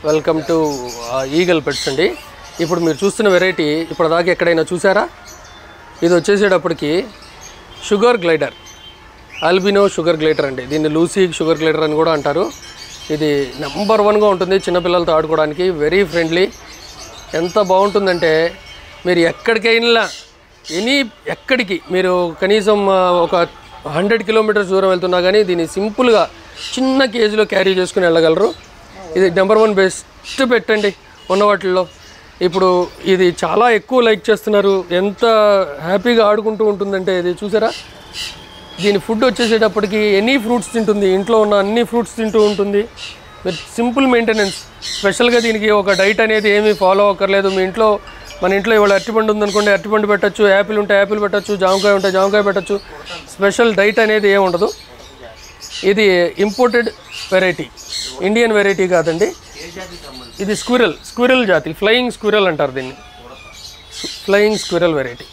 welcome to eagle pets అండి ఇప్పుడు మీరు చూస్తున్న వెరైటీ ఇప్పటిదాకా ఎక్కడైనా చూసారా ఇది వచ్చేసేటప్పటికి sugar glider albino sugar glider అండి దీన్ని లూసీ షుగర్ గ్లైడర్ అని కూడా అంటారు ఇది నెంబర్ వన్గా ఉంటుంది చిన్నపిల్లలతో ఆడుకోవడానికి వెరీ ఫ్రెండ్లీ ఎంత బాగుంటుందంటే మీరు ఎక్కడికైనా ఎనీ ఎక్కడికి మీరు కనీసం ఆ, ఒక హండ్రెడ్ కిలోమీటర్స్ దూరం వెళ్తున్నా కానీ దీన్ని సింపుల్గా చిన్న కేజీలో క్యారీ చేసుకుని వెళ్ళగలరు ఇది నెంబర్ వన్ బెస్ట్ పెట్టండి ఉన్న వాటిల్లో ఇప్పుడు ఇది చాలా ఎక్కువ లైక్ చేస్తున్నారు ఎంత హ్యాపీగా ఆడుకుంటూ ఉంటుందంటే ఇది చూసారా దీని ఫుడ్ వచ్చేసేటప్పటికి ఎనీ ఫ్రూట్స్ తింటుంది ఇంట్లో ఉన్న అన్ని ఫ్రూట్స్ తింటూ ఉంటుంది మీరు సింపుల్ మెయింటెనెన్స్ స్పెషల్గా దీనికి ఒక డైట్ అనేది ఏమీ ఫాలో అక్కర్లేదు మీ ఇంట్లో మన ఇంట్లో ఇవాళ అరటిపండు ఉందనుకోండి అరటిపండు పెట్టచ్చు యాపిల్ ఉంటే యాపిల్ పెట్టచ్చు జామకాయ ఉంటే జామకాయ పెట్టచ్చు స్పెషల్ డైట్ అనేది ఏమి ఉండదు ఇది ఇంపోర్టెడ్ వెరైటీ ఇండియన్ వెరైటీ కాదండి ఇది స్క్విరల్ స్క్విరల్ జాతి ఫ్లయింగ్ స్క్విరల్ అంటారు దీన్ని flying squirrel variety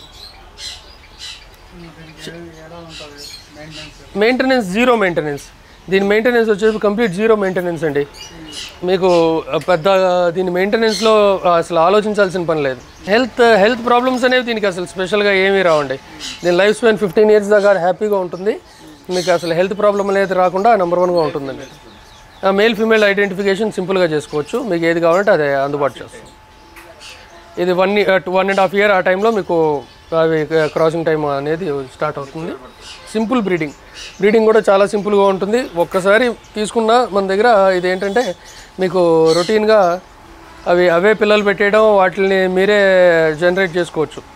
maintenance zero maintenance దీని మెయింటెనెన్స్ వచ్చేసి కంప్లీట్ జీరో మెయింటెనెన్స్ అండి మీకు ఆ, పెద్ద దీని మెయింటెనెన్స్లో అసలు ఆలోచించాల్సిన పని లేదు హెల్త్ హెల్త్ ప్రాబ్లమ్స్ అనేవి దీనికి అసలు స్పెషల్గా ఏమీ రావండి దీని లైఫ్ స్పాన్ ఫిఫ్టీన్ ఇయర్స్ దాకా హ్యాపీగా ఉంటుంది మీకు అసలు హెల్త్ ప్రాబ్లం అనేది రాకుండా నెంబర్ వన్గా ఉంటుందండి మేల్ ఫీమేల్ ఐడెంటిఫికేషన్ సింపుల్గా చేసుకోవచ్చు మీకు ఏది కావాలంటే అదే అందుబాటు చేస్తాం ఇది one one and half year ఆ టైంలో మీకు అవి క్రాసింగ్ టైం అనేది స్టార్ట్ అవుతుంది సింపుల్ బ్రీడింగ్ బ్రీడింగ్ కూడా చాలా సింపుల్గా ఉంటుంది ఒక్కసారి తీసుకున్న మన దగ్గర ఇది ఏంటంటే మీకు రొటీన్గా అవి అవే పిల్లలు పెట్టేయడం వాటిని మీరే జనరేట్ చేసుకోవచ్చు